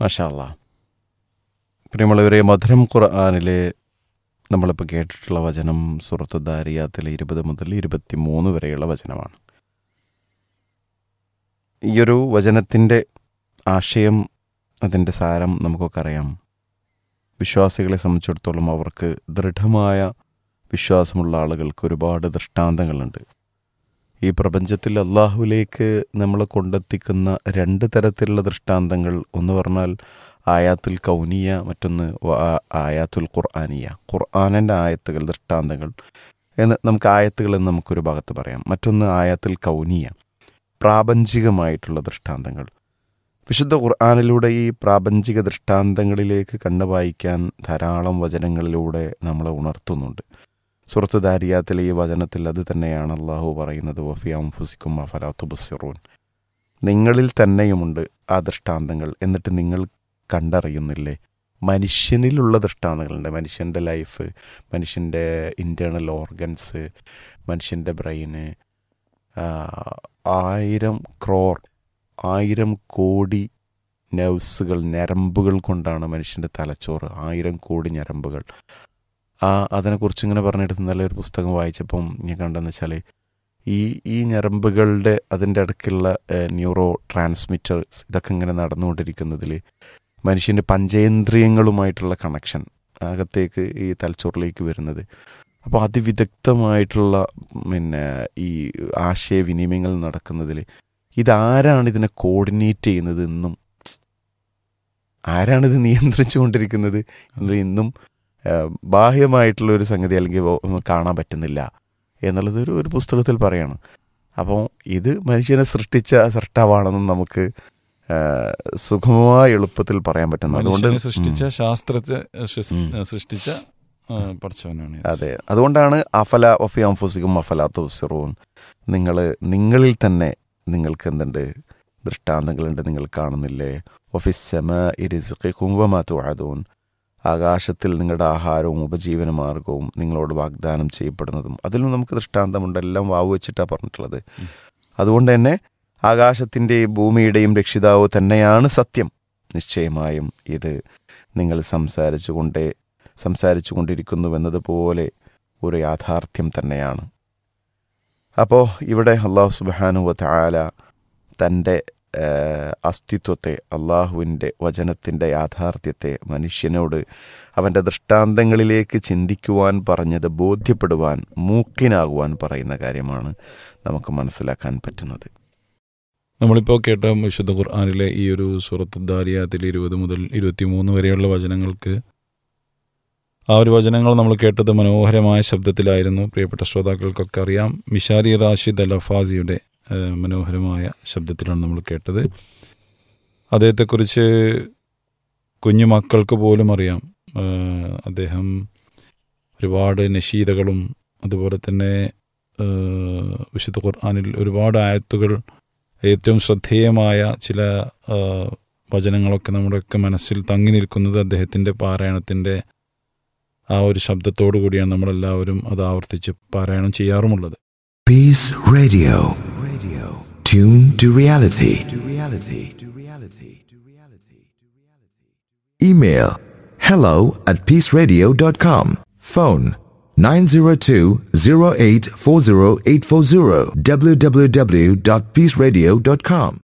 മാഷാല്ല പ്രിയമുള്ളവരെ മധുരം ഖുർആാനിലെ നമ്മളിപ്പോൾ കേട്ടിട്ടുള്ള വചനം സുഹൃത്ത് ദാരിയാത്തിലെ ഇരുപത് മുതൽ ഇരുപത്തി മൂന്ന് വരെയുള്ള വചനമാണ് ഈയൊരു വചനത്തിൻ്റെ ആശയം അതിൻ്റെ സാരം നമുക്കൊക്കെ അറിയാം വിശ്വാസികളെ സംബന്ധിച്ചിടത്തോളം അവർക്ക് ദൃഢമായ വിശ്വാസമുള്ള ആളുകൾക്ക് ഒരുപാട് ദൃഷ്ടാന്തങ്ങളുണ്ട് ഈ പ്രപഞ്ചത്തിൽ അള്ളാഹുവിലേക്ക് നമ്മളെ കൊണ്ടെത്തിക്കുന്ന രണ്ട് തരത്തിലുള്ള ദൃഷ്ടാന്തങ്ങൾ ഒന്ന് പറഞ്ഞാൽ ആയാത്തുൽ കൗനിയ മറ്റൊന്ന് വ- ആ- ആയാത്തുൽ ഖുർആാനിയ ഖുർആാനിൻ്റെ ആയത്തുകൾ ദൃഷ്ടാന്തങ്ങൾ എന്ന് നമുക്ക് ആയത്തുകൾ എന്ന് നമുക്കൊരു ഭാഗത്ത് പറയാം മറ്റൊന്ന് ആയാത്തുൽ കൗനിയ പ്രാപഞ്ചികമായിട്ടുള്ള ദൃഷ്ടാന്തങ്ങൾ വിശുദ്ധ ഖുർആാനിലൂടെ ഈ പ്രാപഞ്ചിക ദൃഷ്ടാന്തങ്ങളിലേക്ക് കണ്ണു വായിക്കാൻ ധാരാളം വചനങ്ങളിലൂടെ നമ്മളെ ഉണർത്തുന്നുണ്ട് സുഹൃത്ത് ദാരിയാത്തിലെ ഈ വചനത്തിൽ അത് തന്നെയാണ് അള്ളാഹു പറയുന്നത് വഫിയാം ഫുസിക്കും അഫലാത്തു ബസിറൂൻ നിങ്ങളിൽ തന്നെയുമുണ്ട് ആ ദൃഷ്ടാന്തങ്ങൾ എന്നിട്ട് നിങ്ങൾ കണ്ടറിയുന്നില്ലേ മനുഷ്യനിലുള്ള ദൃഷ്ടാന്തങ്ങളുണ്ട് മനുഷ്യൻ്റെ ലൈഫ് മനുഷ്യൻ്റെ ഇൻറ്റേർണൽ ഓർഗൻസ് മനുഷ്യൻ്റെ ബ്രെയിന് ആയിരം ക്രോർ ആയിരം കോടി നെർവ്സുകൾ ഞരമ്പുകൾ കൊണ്ടാണ് മനുഷ്യൻ്റെ തലച്ചോറ് ആയിരം കോടി ഞരമ്പുകൾ ആ അതിനെക്കുറിച്ച് ഇങ്ങനെ പറഞ്ഞിട്ട് ഇന്നലെ ഒരു പുസ്തകം വായിച്ചപ്പം ഞാൻ കണ്ടെന്ന് വെച്ചാൽ ഈ ഈ ഞരമ്പുകളുടെ അതിൻ്റെ ഇടയ്ക്കുള്ള ന്യൂറോ ട്രാൻസ്മിറ്റേഴ്സ് ഇതൊക്കെ ഇങ്ങനെ നടന്നുകൊണ്ടിരിക്കുന്നതിൽ മനുഷ്യൻ്റെ പഞ്ചേന്ദ്രിയങ്ങളുമായിട്ടുള്ള കണക്ഷൻ അകത്തേക്ക് ഈ തലച്ചോറിലേക്ക് വരുന്നത് അപ്പോൾ അതിവിദഗ്ധമായിട്ടുള്ള പിന്നെ ഈ ആശയവിനിമയങ്ങൾ നടക്കുന്നതിൽ ഇതാരാണ് ഇതിനെ കോർഡിനേറ്റ് ചെയ്യുന്നത് എന്നും ആരാണിത് നിയന്ത്രിച്ചു കൊണ്ടിരിക്കുന്നത് എന്നത് ഇന്നും ആ, ബാഹ്യമായിട്ടുള്ള ഒരു സംഗതി അല്ലെങ്കിൽ വ- കാണാൻ പറ്റുന്നില്ല എന്നുള്ളത് ഒരു ഒരു പുസ്തകത്തിൽ പറയാണ് അപ്പോൾ ഇത് മനുഷ്യനെ സൃഷ്ടിച്ച സൃഷ്ടാവാണെന്നും നമുക്ക് ആ, സുഗമമായ എളുപ്പത്തിൽ പറയാൻ പറ്റുന്നു അതുകൊണ്ട് മനുഷ്യനെ സൃഷ്ടിച്ച ഉം. ശാസ്ത്രത്തെ സൃഷ്- ഉം. സൃഷ്ടിച്ച ആ, പഠിച്ചവനാണ് അതെ അതുകൊണ്ടാണ് അഫല ഒഫി അംഫുസിക്കും അഫല തുസിറൂൻ നിങ്ങൾ നിങ്ങളിൽ തന്നെ നിങ്ങൾക്ക് എന്തുണ്ട് ദൃഷ്ടാന്തങ്ങളുണ്ട് നിങ്ങൾ കാണുന്നില്ലേ ഒഫിസമ ഇരിസുഖിക്കും വമാതുഅദൂൻ ആകാശത്തിൽ നിങ്ങളുടെ ആഹാരവും ഉപജീവന മാർഗവും നിങ്ങളോട് വാഗ്ദാനം ചെയ്യപ്പെടുന്നതും അതിലും നമുക്ക് ദൃഷ്ടാന്തമുണ്ട് എല്ലാം വാവ് വെച്ചിട്ടാണ് പറഞ്ഞിട്ടുള്ളത് ഉം. അതുകൊണ്ട് തന്നെ ആകാശത്തിൻ്റെയും ഭൂമിയുടെയും രക്ഷിതാവ് തന്നെയാണ് സത്യം നിശ്ചയമായും ഇത് നിങ്ങൾ സംസാരിച്ചു കൊണ്ടേ സംസാരിച്ചു കൊണ്ടിരിക്കുന്നുവെന്നതുപോലെ ഒരു യാഥാർത്ഥ്യം തന്നെയാണ് അപ്പോൾ ഇവിടെ അള്ളാഹു സുബാനുവ താല തൻ്റെ ഏഹ്, അസ്തിത്വത്തെ അള്ളാഹുവിൻ്റെ വചനത്തിൻ്റെ യാഥാർത്ഥ്യത്തെ മനുഷ്യനോട് അവൻ്റെ ദൃഷ്ടാന്തങ്ങളിലേക്ക് ചിന്തിക്കുവാൻ പറഞ്ഞത് ബോധ്യപ്പെടുവാൻ മൂക്കിനാകുവാൻ പറയുന്ന കാര്യമാണ് നമുക്ക് മനസ്സിലാക്കാൻ പറ്റുന്നത് നമ്മളിപ്പോൾ കേട്ട വിശുദ്ധ ഖുർആാനിലെ ഈ ഒരു സൂറത്ത് ദാരിയാത്തിൽ ഇരുപത് മുതൽ ഇരുപത്തിമൂന്ന് വരെയുള്ള വചനങ്ങൾക്ക് ആ ഒരു വചനങ്ങൾ നമ്മൾ കേട്ടത് മനോഹരമായ ശബ്ദത്തിലായിരുന്നു പ്രിയപ്പെട്ട ശ്രോതാക്കൾക്കൊക്കെ അറിയാം മിഷാരി റാഷിദ് അൽ അഫാസിയുടെ ആ, മനോഹരമായ ശബ്ദത്തിലാണ് നമ്മൾ കേട്ടത് അദ്ദേഹത്തെക്കുറിച്ച് കുഞ്ഞു മക്കൾക്ക് പോലും അറിയാം ആ, അദ്ദേഹം ഒരുപാട് നഷീദകളും അതുപോലെ തന്നെ ആ, വിശുദ്ധ ഖുർആാനിൽ ഒരുപാട് ആയത്തുകൾ ഏറ്റവും ശ്രദ്ധേയമായ ചില ആ, വചനങ്ങളൊക്കെ നമ്മുടെയൊക്കെ മനസ്സിൽ തങ്ങി നിൽക്കുന്നത് അദ്ദേഹത്തിൻ്റെ പാരായണത്തിൻ്റെ ആ ഒരു ശബ്ദത്തോടു കൂടിയാണ് നമ്മളെല്ലാവരും അത് ആവർത്തിച്ച് പാരായണം ചെയ്യാറുമുള്ളത് Peace Radio. Radio. Tune to reality. To reality. To reality. To reality. Email hello at peaceradio.com. Phone 902-0840840 www.peaceradio.com.